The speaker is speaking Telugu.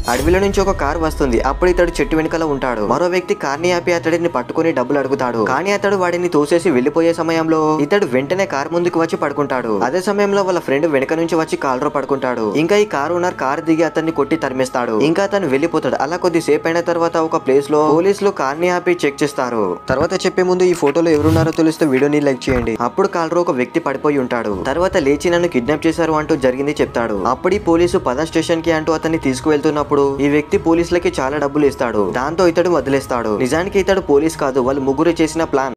అడవిలో నుంచి ఒక కార్ వస్తుంది అప్పుడు ఇతడు చెట్టు వెనుకల ఉంటాడు మరో వ్యక్తి కార్ని ఆపి అతడిని పట్టుకుని డబ్బులు అడుగుతాడు కానీ అతడు వాడిని తోసేసి వెళ్లిపోయే సమయంలో ఇతడు వెంటనే కార్ ముందుకు వచ్చి పడుకుంటాడు అదే సమయంలో వాళ్ళ ఫ్రెండ్ వెనక నుంచి వచ్చి కాల్రో పడుకుంటాడు ఇంకా ఈ కార్ ఓనర్ కార్ దిగి అతన్ని కొట్టి తరిమేస్తాడు ఇంకా అతను వెళ్లిపోతాడు అలా కొద్దిసేపు అయిన తర్వాత ఒక ప్లేస్ లో పోలీసులు కార్ ని ఆపి చెక్ చేస్తారు తర్వాత చెప్పే ముందు ఈ ఫోటోలో ఎవరున్నారో తెలిస్తే వీడియోని లైక్ చేయండి అప్పుడు కాల్రో ఒక వ్యక్తి పడిపోయి ఉంటాడు తర్వాత లేచి నన్ను కిడ్నాప్ చేశారు అంటూ జరిగింది చెప్తాడు అప్పుడు ఈ పోలీసు పద స్టేషన్ కి అంటూ అతన్ని తీసుకువెళ్తున్నప్పుడు ఈ వ్యక్తి పోలీసులకి చాలా డబ్బులు ఇస్తాడు దాంతో ఇతడు వదిలేస్తాడు నిజానికి ఇతడు పోలీస్ కాదు వాళ్ళు ముగ్గురు చేసిన ప్లాన్